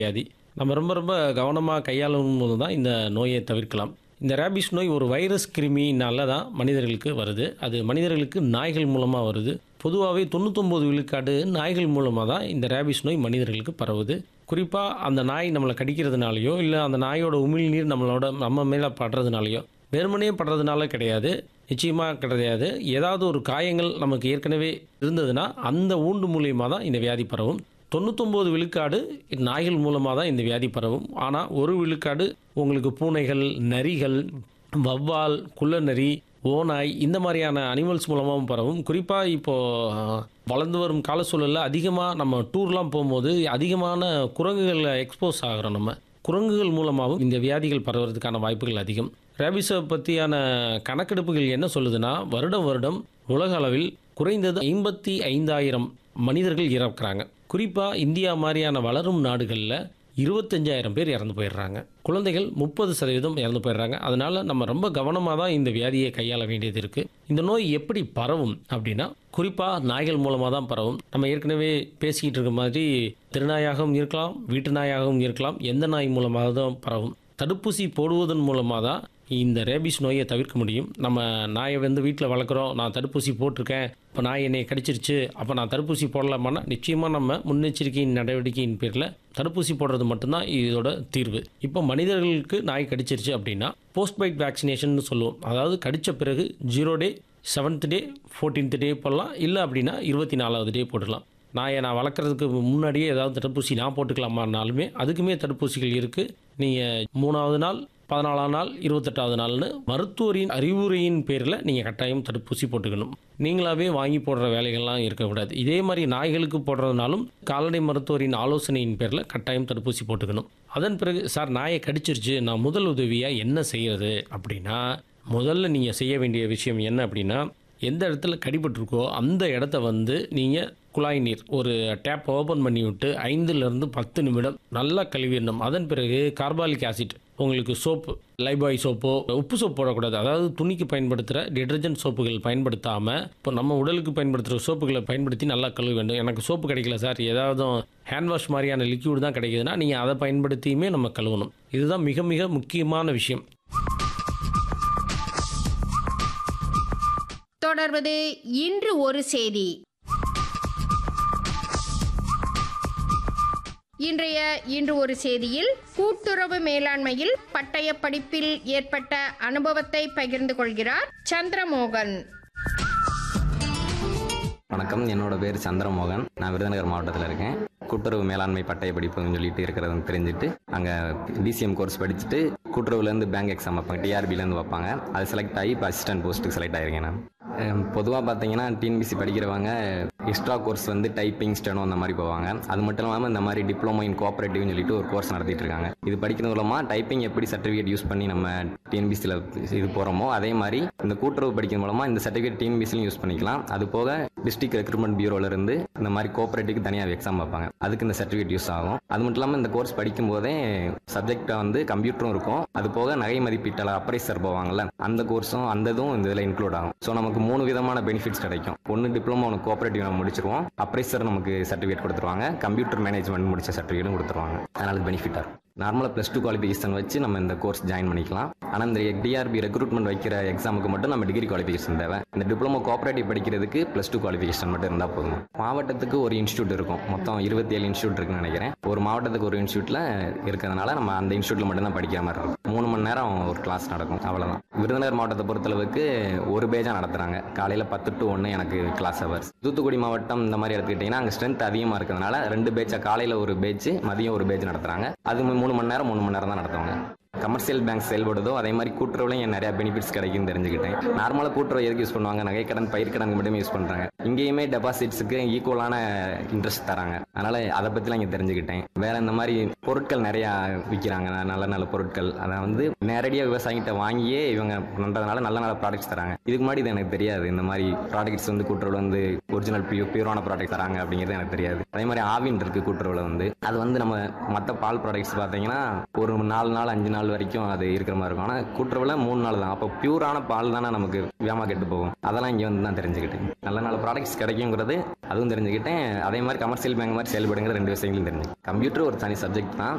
வியாதி நம்ம ரொம்ப ரொம்ப கவனமாக கையாளும் போது தான் இந்த நோயை தவிர்க்கலாம் இந்த ரேபிஸ் நோய் ஒரு வைரஸ் கிருமினால தான் மனிதர்களுக்கு வருது அது மனிதர்களுக்கு நாய்கள் மூலமாக வருது பொதுவாகவே தொண்ணூத்தொம்பது விழுக்காடு நாய்கள் மூலமாக தான் இந்த ரேபிஸ் நோய் மனிதர்களுக்கு பரவுது குறிப்பாக அந்த நாய் நம்மளை கடிக்கிறதுனாலையோ இல்லை அந்த நாயோட உமிழ்நீர் நம்மளோட நம்ம மேலே படுறதுனாலையோ வெறுமனே படுறதுனால கிடையாது நிச்சயமாக கிடையாது ஏதாவது ஒரு காயங்கள் நமக்கு ஏற்கனவே இருந்ததுன்னா அந்த ஊண்டு மூலியமாக தான் இந்த வியாதி பரவும் தொண்ணூத்தொம்பது விழுக்காடு நாய்கள் மூலமாக தான் இந்த வியாதி பரவும் ஆனால் ஒரு விழுக்காடு உங்களுக்கு பூனைகள் நரிகள் வவ்வால் குள்ளநரி ஓநாய் இந்த மாதிரியான அனிமல்ஸ் மூலமாகவும் பரவும் குறிப்பாக இப்போது வளர்ந்து வரும் கால சூழலில் அதிகமாக நம்ம டூர்லாம் போகும்போது அதிகமான குரங்குகளில் எக்ஸ்போஸ் ஆகிறோம் நம்ம குரங்குகள் மூலமாகவும் இந்த வியாதிகள் பரவுறதுக்கான வாய்ப்புகள் அதிகம் ரேபிஸை பற்றியான கணக்கெடுப்புகள் என்ன சொல்லுதுன்னா வருடம் வருடம் உலக அளவில் குறைந்தது ஐம்பத்தி ஐந்தாயிரம் மனிதர்கள் இறக்குறாங்க குறிப்பாக இந்தியா மாதிரியான வளரும் நாடுகளில் இருபத்தஞ்சாயிரம் பேர் இறந்து போயிடுறாங்க குழந்தைகள் முப்பது சதவீதம் இறந்து போயிடுறாங்க அதனால நம்ம ரொம்ப கவனமாக தான் இந்த வியாதியை கையாள வேண்டியது இருக்குது இந்த நோய் எப்படி பரவும் அப்படின்னா குறிப்பாக நாய்கள் மூலமாக தான் பரவும் நம்ம ஏற்கனவே பேசிக்கிட்டு இருக்க மாதிரி திருநாயாகவும் இருக்கலாம் வீட்டு நாயாகவும் இருக்கலாம் எந்த நாய் மூலமாக தான் பரவும் தடுப்பூசி போடுவதன் மூலமாக தான் இந்த ரேபிஸ் நோயை தவிர்க்க முடியும் நம்ம நாயை வந்து வீட்டில் வளர்க்குறோம் நான் தடுப்பூசி போட்டிருக்கேன் இப்போ நாய் என்னை கடிச்சிருச்சு அப்போ நான் தடுப்பூசி போடலாமான்னா நிச்சயமாக நம்ம முன்னெச்சரிக்கையின் நடவடிக்கையின் பேரில் தடுப்பூசி போடுறது மட்டும்தான் இதோட தீர்வு இப்போ மனிதர்களுக்கு நாய் கடிச்சிருச்சு அப்படின்னா போஸ்ட் பைட் வேக்சினேஷன் சொல்லுவோம் அதாவது கடித்த பிறகு zero day seventh day fourteenth day போடலாம் இல்லை அப்படின்னா இருபத்தி நாலாவது டே போடலாம் நாயை நான் வளர்க்குறதுக்கு முன்னாடியே ஏதாவது தடுப்பூசி நான் போட்டுக்கலாமான்னாலுமே அதுக்குமே தடுப்பூசிகள் இருக்குது நீங்கள் மூணாவது நாள் பதினாலாம் நாள் இருபத்தெட்டாவது நாள்னு மருத்துவரின் அறிவுரையின் பேரில் நீங்கள் கட்டாயம் தடுப்பூசி போட்டுக்கணும் நீங்களாவே வாங்கி போடுற வேலைகள்லாம் இருக்கக்கூடாது இதே மாதிரி நாய்களுக்கு போடுறதுனாலும் கால்நடை மருத்துவரின் ஆலோசனையின் பேரில் கட்டாயம் தடுப்பூசி போட்டுக்கணும் அதன் பிறகு சார் நாயை கடிச்சிருச்சு நான் முதல் உதவியாக என்ன செய்யறது அப்படின்னா முதல்ல நீங்கள் செய்ய வேண்டிய விஷயம் என்ன அப்படின்னா எந்த இடத்துல கடிபட்டிருக்கோ அந்த இடத்த வந்து நீங்கள் குழாய் நீர் ஒரு டேப் ஓப்பன் பண்ணி விட்டு ஐந்துலேருந்து பத்து நிமிடம் நல்லா கழுவிடணும் அதன் பிறகு கார்பாலிக் ஆசிட் உங்களுக்கு சோப்பு லைபாய் சோப்போ உப்பு சோப்பு போடக்கூடாது அதாவது துணிக்கு பயன்படுத்துகிற டிடர்ஜென்ட் சோப்புகள் பயன்படுத்தாமல் இப்போ நம்ம உடலுக்கு பயன்படுத்துகிற சோப்புகளை பயன்படுத்தி நல்லா கழுவ வேண்டும் எனக்கு சோப்பு கிடைக்கல சார் ஏதாவது ஹேண்ட் வாஷ் மாதிரியான லிக்யூட் தான் கிடைக்குதுன்னா நீங்கள் அதை பயன்படுத்தியுமே நம்ம கழுவணும் இதுதான் மிக மிக முக்கியமான விஷயம் தொடர்வது இன்று ஒரு செய்தி இன்றைய இன்று ஒரு செய்தியில் கூட்டுறவு மேலாண்மையில் பட்டய படிப்பில் ஏற்பட்ட அனுபவத்தை பகிர்ந்து கொள்கிறார் சந்திரமோகன் வணக்கம் என்னோட பேர் சந்திரமோகன் நான் விருதுநகர் மாவட்டத்தில் இருக்கேன் கூட்டுறவு மேலாண்மை பட்டய படிப்புன்னு சொல்லிட்டு இருக்கிறது தெரிஞ்சுட்டு அங்கே டிசிஎம் கோர்ஸ் படிச்சுட்டு கூட்டுறவுலேருந்து பேங்க் எக்ஸாம் வைப்பாங்க டிஆர்பிலேருந்து வைப்பாங்க அது செலக்ட் ஆகி இப்போ அசிஸ்டன்ட் போஸ்ட்டுக்கு செலக்ட் ஆயிருக்கேன் நான் பொதுவாக பார்த்தீங்கன்னா டிஎன்பிசி படிக்கிறவங்க எக்ஸ்ட்ரா கோர்ஸ் வந்து டைப்பிங் ஸ்டெனோ அந்த மாதிரி போவாங்க அது மட்டும் இல்லாமல் இந்த மாதிரி டிப்ளமோ இன் கோஆபரேட்டிவ்னு சொல்லிட்டு ஒரு கோர்ஸ் நடத்திட்டு இருக்காங்க இது படிக்கிறது மூலமாக டைப்பிங் எப்படி சர்டிஃபிகேட் யூஸ் பண்ணி நம்ம டிஎன்பிசியில் இது போகிறோமோ அதே மாதிரி இந்த கூட்டுறவு படிக்கிறது மூலமாக இந்த சர்டிஃபிகேட் டிஎன்பிசிலையும் யூஸ் பண்ணிக்கலாம் அது போக டிஸ்ட்ரிக்ட் ரெக்ரூட்மெண்ட் பியூரோல இருந்து இந்த மாதிரி கோஆபரேட்டிவ்க்கு தனியாக எக்ஸாம் வைப்பாங்க அதுக்கு இந்த சர்டிஃபிகேட் யூஸ் ஆகும் அது மட்டும் இல்லாமல் இந்த கோர்ஸ் படிக்கும் போதே சப்ஜெக்டாக வந்து கம்ப்யூட்டரும் இருக்கும் அது போக நகை மதிப்பீட்டாளர் அப்ரைசர் போவாங்கல்ல அந்த கோர்ஸும் அந்த இதுவும் இந்த இதில் இன்க்ளூட் ஆகும் ஸோ நமக்கு மூணு விதமான பெனிஃபிட்ஸ் கிடைக்கும் ஒன்று டிப்ளமோ ஒன்று கோஆபரேட்டிவ் நம்ம முடிச்சிருவோம் அப்ரைசர் நமக்கு சர்டிஃபிகேட் கொடுத்துருவாங்க கம்ப்யூட்டர் மேனேஜ்மெண்ட் முடிச்ச சர்டிஃபிகேட்டும் கொடுத்துருவாங்க அதனால அது பெனிஃபிட்டாக இருக்கும் நார்மலாக ப்ளஸ் டூ குவாலிஃபிகேஷன் வச்சு நம்ம இந்த கோர்ஸ் ஜாயின் பண்ணிக்கலாம் ஆனால் இந்த டிஆர்பி ரெக்ரூட்மெண்ட் வைக்கிற எக்ஸாமுக்கு மட்டும் நம்ம டிகிரி குவாலிஃபிகேஷன் தேவை இந்த டிப்ளமோ கோஆபரேட்டிவ் படிக்கிறதுக்கு ப்ளஸ் டூ குவாலிஃபிகேஷன் மட்டும் இருந்தால் போதும் மாவட்டத்துக்கு ஒரு இன்ஸ்டியூட் இருக்கும் மொத்தம் இருபத்தி ஏழு இன்ஸ்டியூட் இருக்குன்னு நினைக்கிறேன் ஒரு மாவட்டத்துக்கு ஒரு இன்ஸ்டியூட்டில் இருக்கிறதுனால நம்ம அந்த இன்ஸ்டியூட்டில் மட்டும் தான் படிக்கிற மாதிரி இருக்கும் மூணு மணி நேரம் ஒரு கிளாஸ் நடக்கும் அவ்வளோதான் விருதுநகர் மாவட்டத்தை பொறுத்தளவுக்கு ஒரு பேஜாக நடத்துகிறாங்க காலையில் பத்து டு ஒன்று எனக்கு கிளாஸ் ஹவர்ஸ் தூத்துக்குடி மாவட்டம் இந்த மாதிரி எடுத்துக்கிட்டிங்கன்னா அங்கே ஸ்ட்ரென்த் அதிகமாக இருக்கிறதுனால ரெண்டு பேட்சாக காலையில் ஒரு பேட்ச் மதியம் ஒரு பேட்ச் நடத்துகிறாங்க அது மூணு மணி நேரம் மூணு மணி நேரம் தான் நடத்துவாங்க கமர்ஷியல் பேங்க் செயல்படுதோ அதே மாதிரி கூட்டுறவுலையும் நிறைய பெனிஃபிட்ஸ் கிடைக்குன்னு தெரிஞ்சுக்கிட்டேன் நார்மலாக கூட்டுறவு எதுக்கு யூஸ் பண்ணுவாங்க நகைக்கடன் பயிர்க்கடன் மட்டுமே யூஸ் பண்ணுறாங்க இங்கேயுமே டெபாசிட்ஸுக்கு ஈக்குவலான இன்ட்ரெஸ்ட் தராங்க அதனால் அதை பற்றிலாம் இங்கே தெரிஞ்சுக்கிட்டேன் வேற இந்த மாதிரி பொருட்கள் நிறையா விற்கிறாங்க நல்ல நல்ல பொருட்கள் அதை வந்து நேரடியாக விவசாயிகிட்ட வாங்கியே இவங்க பண்ணுறதுனால நல்ல நல்ல ப்ராடக்ட்ஸ் தராங்க இதுக்கு முன்னாடி இது எனக்கு தெரியாது இந்த மாதிரி ப்ராடக்ட்ஸ் வந்து கூட்டுறவுல வந்து ஒரிஜினல் பியூ பியூரான ப்ராடக்ட் தராங்க அப்படிங்கிறது எனக்கு தெரியாது அதே மாதிரி ஆவின் இருக்குது கூட்டுறவுல வந்து அது வந்து நம்ம மற்ற பால் ப்ராடக்ட்ஸ் பார்த்தீங்கன்னா ஒரு நாலு நாள் அஞ்சு நாள் நாள் வரைக்கும் அது இருக்கிற மாதிரி இருக்கும் ஆனால் கூட்டுறவுல மூணு நாள் தான் அப்போ பியூரான பால் தானே நமக்கு வேகமாக கெட்டு போகும் அதெல்லாம் இங்கே வந்து தான் தெரிஞ்சுக்கிட்டேன் நல்ல நல்ல ப்ராடக்ட்ஸ் கிடைக்குங்கிறது அதுவும் தெரிஞ்சுக்கிட்டேன் அதே மாதிரி கமர்ஷியல் பேங்க் மாதிரி செயல்படுங்கிற ரெண்டு விஷயங்களும் தெரிஞ்சு கம்ப்யூட்டர் ஒரு தனி சப்ஜெக்ட் தான்